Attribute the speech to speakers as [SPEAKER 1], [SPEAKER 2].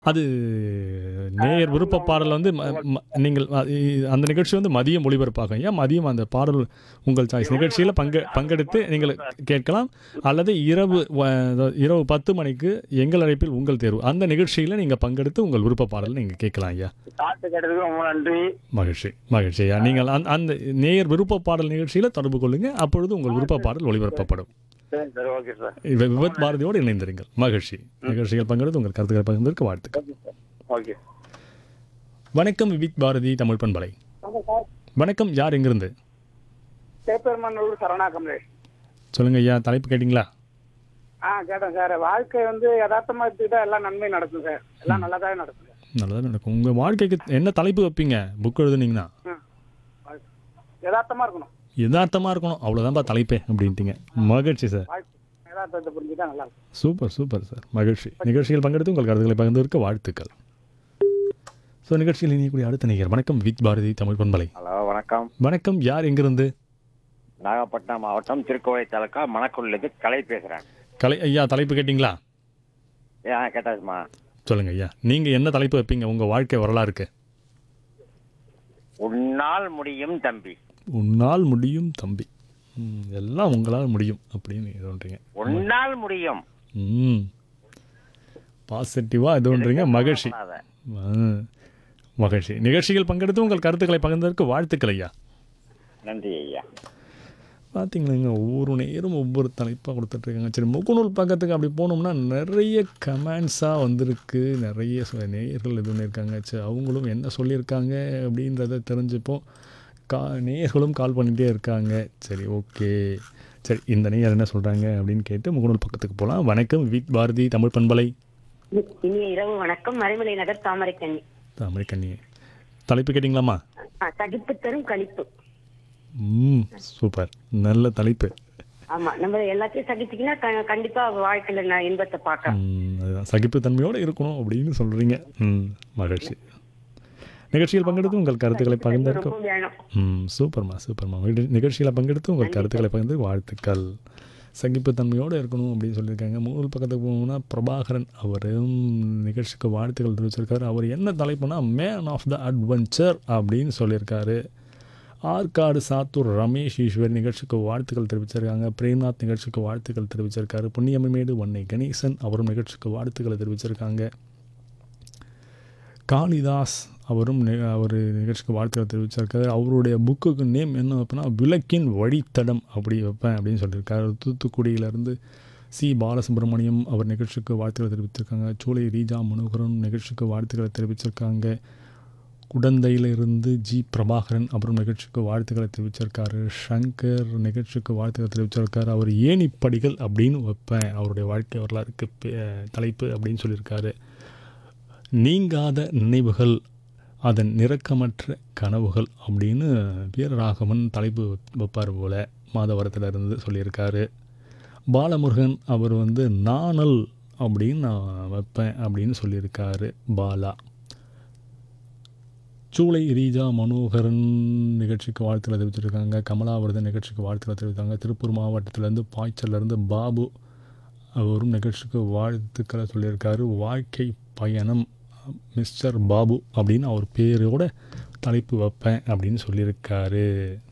[SPEAKER 1] அது நேயர் விருப்ப பாடல் வந்து ம- ம- நீங்கள் அ- இ- அந்த நிகழ்ச்சி வந்து மதியம் ஒளிபரப்பாகும் ஐயா மதியம் அந்த பாடல் உங்கள் சாய்ஸ் நிகழ்ச்சியில் பங்கு பங்கெடுத்து நீங்கள் கேட்கலாம் அல்லது இரவு வ- அதாவது இரவு பத்து மணிக்கு எங்கள் அழைப்பில் உங்கள் தேர்வு அந்த நிகழ்ச்சியில் நீங்கள் பங்கெடுத்து உங்கள் விருப்ப பாடல் நீங்கள் கேட்கலாம் ஐயா
[SPEAKER 2] பாட்டு கேட்டதுக்கு ரொம்ப நன்றி
[SPEAKER 1] மகிழ்ச்சி மகிழ்ச்சி ஐயா நீங்கள் அந்த அந்த நேயர் விருப்ப பாடல் நிகழ்ச்சியில் தொடர்பு கொள்ளுங்க அப்பொழுது உங்கள் விருப்ப பாடல் ஒளிபரப்பப்படும்
[SPEAKER 2] சரி சார் ஓகே சார்
[SPEAKER 1] இவ- விபத் பாரதியோடு இணைந்திருங்கள் மகிழ்ச்சி நிகழ்ச்சிகள் பங்கெடுத்து உங்கள் கருத்துக்களை பகிர்ந்ததற்கு வாழ்த்துக்கள்
[SPEAKER 2] ஓகே சார் ஓகே
[SPEAKER 1] வணக்கம் விவித் பாரதி தமிழ் பண்பலை வணக்கம் யார் எங்கிருந்து
[SPEAKER 2] சேப்பெருமன்னூர் சரவணா கமலேஷ்
[SPEAKER 1] சொல்லுங்க ஐயா தலைப்பு கேட்டிங்களா
[SPEAKER 2] ஆ கேட்டேன் சார் வாழ்க்கை வந்து யதார்த்தமா எடுத்துக்கிட்டா எல்லாம் நன்மை நடக்கும் சார் எல்லாம் நல்லதாக நடக்கும் சார்
[SPEAKER 1] நல்லதாக நடக்கும் உங்கள் வாழ்க்கைக்கு என்ன தலைப்பு வைப்பீங்க புக் எழுதுனீங்கன்னா
[SPEAKER 2] ம் யதார்த்தமா இருக்கணும்
[SPEAKER 1] யதார்த்தமாக இருக்கணும் அவ்வளோதான்ப்பா தலைப்பே அப்படின்ட்டீங்க மகிழ்ச்சி சார்
[SPEAKER 2] வாழ்க்கை யதார்த்தத்தை புரிஞ்சுட்டா நல்லா இருக்கும்
[SPEAKER 1] சூப்பர் சூப்பர் சார் மகிழ்ச்சி நிகழ்ச்சியில் பங்கெடுத்து உங்கள் கருத்துக்களை பகிர்ந்ததற்கு வாழ்த்துக்கள் ஸோ நிகழ்ச்சியில் இணையக்கூடிய அடுத்த நிகர் வணக்கம் வித் பாரதி தமிழ் பண்பலை
[SPEAKER 3] ஹலோ வணக்கம்
[SPEAKER 1] வணக்கம் யார் எங்கிருந்து
[SPEAKER 3] நாகப்பட்டினம் மாவட்டம் திருக்கோவை தாலுக்கா மணக்குள்ளுக்கு கலை பேசுகிறேன்
[SPEAKER 1] கலை ஐயா தலைப்பு கேட்டிங்களா
[SPEAKER 3] ஏன் கேட்டாச்சுமா
[SPEAKER 1] சொல்லுங்க ஐயா நீங்கள் என்ன தலைப்பு வைப்பீங்க உங்கள் வாழ்க்கை வரலாறுக்கு
[SPEAKER 3] உன்னால் முடியும் தம்பி
[SPEAKER 1] உன்னால் முடியும் தம்பி ம், எல்லாம் உங்களால் முடியும் அப்படின்னு சொல்கிறீங்க
[SPEAKER 3] உன்னால் முடியும்
[SPEAKER 1] ம் பாசிட்டிவாக இதுன்றீங்க மகிழ்ச்சி
[SPEAKER 3] பண்ணாத.
[SPEAKER 1] ஆ, மகிழ்ச்சி நிகழ்ச்சிகள் பங்கெடுத்து உங்கள் கருத்துக்களை பகிர்ந்ததற்கு வாழ்த்துக்கள் ஐயா
[SPEAKER 3] நன்றி ஐயா
[SPEAKER 1] பார்த்தீங்களேங்க ஒவ்வொரு நேரம் ஒவ்வொரு தலைப்பாக கொடுத்துட்ருக்காங்க சரி முகநூல் பக்கத்துக்கு அப்படி போனோம்னா நிறைய கமெண்ட்ஸாக வந்திருக்கு நிறைய சொ- நேயர்கள் இது பண்ணியிருக்காங்க சரி அவங்களும் என்ன சொல்லியிருக்காங்க அப்படின்றத தெரிஞ்சுப்போம் கா நேயர்களும் கால் பண்ணிகிட்டே இருக்காங்க சரி ஓகே சரி இந்த நேயர் என்ன சொல்கிறாங்க அப்படின்னு கேட்டு முகநூல் பக்கத்துக்கு போகலாம் வணக்கம் வித் பாரதி தமிழ் பண்பலை
[SPEAKER 4] இனிய இரவு வணக்கம் மறைமலை நகர் தாமரைக்கண்ணி
[SPEAKER 1] தமிழ் கண்ணி தலைப்பு கேட்டிங்களாம்மா
[SPEAKER 4] ஆ, சகிப்பு தரும் கழிப்பு
[SPEAKER 1] ம் சூப்பர் நல்ல தலைப்பு
[SPEAKER 4] ஆமா நம்ம எல்லாத்தையும் சகிச்சிக்கினா க- கண்டிப்பா வாழ்க்கையில நான் இன்பத்தை பார்க்கலாம்
[SPEAKER 1] ம், அதுதான் சகிப்புத்தன்மையோடு இருக்கணும் அப்படின்னு சொல்கிறீங்க ம் மகிழ்ச்சி நிகழ்ச்சியில் பங்கெடுத்து உங்கள் கருத்துக்களை பகிர்ந்திருக்க
[SPEAKER 4] ரொம்ப வேணும்
[SPEAKER 1] ம் சூப்பர்மா சூப்பர்மா நிக- நிகழ்ச்சியில் பங்கெடுத்து உங்கள் கருத்துக்களை பகிர்ந்து வாழ்த்துக்கள் சகிப்புத்தன்மையோடு இருக்கணும் அப்படின்னு சொல்லியிருக்காங்க மூணு பக்கத்துக்கு போகணும்னா பிரபாகரன் அவரும் நிகழ்ச்சிக்கு வாழ்த்துக்கள் தெரிவிச்சிருக்காரு அவர் என்ன தலைப்புனா மேன் ஆஃப் த அட்வென்ச்சர் அப்படின்னு சொல்லியிருக்காரு ஆற்காடு சாத்தூர் ரமேஷ் ஈஸ்வர் நிகழ்ச்சிக்கு வாழ்த்துக்கள் தெரிவிச்சிருக்காங்க பிரேம்நாத் நிகழ்ச்சிக்கு வாழ்த்துக்கள் தெரிவிச்சிருக்காரு புண்ணியமேடு வன்னை கணேசன் அவரும் நிகழ்ச்சிக்கு வாழ்த்துக்களை தெரிவிச்சிருக்காங்க காளிதாஸ் அவரும் நி- அவர் நிகழ்ச்சிக்கு வாழ்த்துக்கள் தெரிவிச்சிருக்காரு அவருடைய புக்குக்கு நேம் என்ன வைப்பேன்னா விளக்கின் வழித்தடம் அப்படி வைப்பேன் அப்படின்னு சொல்லியிருக்காரு தூத்துக்குடியிலேருந்து சி பாலசுப்ரமணியம் அவர் நிகழ்ச்சிக்கு வாழ்த்துக்களை தெரிவிச்சிருக்காங்க சூளை ரீஜா மனோகரன் நிகழ்ச்சிக்கு வாழ்த்துக்களை தெரிவிச்சிருக்காங்க குடந்தையிலிருந்து ஜி பிரபாகரன் அப்புறம் நிகழ்ச்சிக்கு வாழ்த்துக்களை தெரிவிச்சிருக்காரு சங்கர் நிகழ்ச்சிக்கு வாழ்த்துக்களை தெரிவிச்சிருக்காரு அவர் ஏணிப்படிகள் அப்படின்னு வைப்பேன் அவருடைய வாழ்க்கை வரலாறுக்கு பே- தலைப்பு அப்படின்னு சொல்லியிருக்காரு நீங்காத நினைவுகள் அதன் நிரக்கமற்ற கனவுகள் அப்படின்னு வீரராகவன் தலைப்பு வைப்பார் போல மாதவரத்தில் இருந்து சொல்லியிருக்காரு பாலமுருகன் அவர் வந்து நாணல் அப்படின்னு நான் வைப்பேன் அப்படின்னு சொல்லியிருக்காரு பாலா சூளை ரீஜா மனோகரன் நிகழ்ச்சிக்கு வாழ்த்துக்களை தெரிவிச்சிருக்காங்க கமலாவரதன் நிகழ்ச்சிக்கு வாழ்த்துக்களை தெரிவித்தாங்க திருப்பூர் மாவட்டத்திலேருந்து பாய்ச்சல்லேருந்து பாபு அவரும் நிகழ்ச்சிக்கு வாழ்த்துக்களை சொல்லியிருக்காரு வாழ்க்கை பயணம் மிஸ்டர் பாபு அப்படின்னு அவர் பேரோட தலைப்பு வைப்பேன் அப்படின்னு சொல்லியிருக்காரு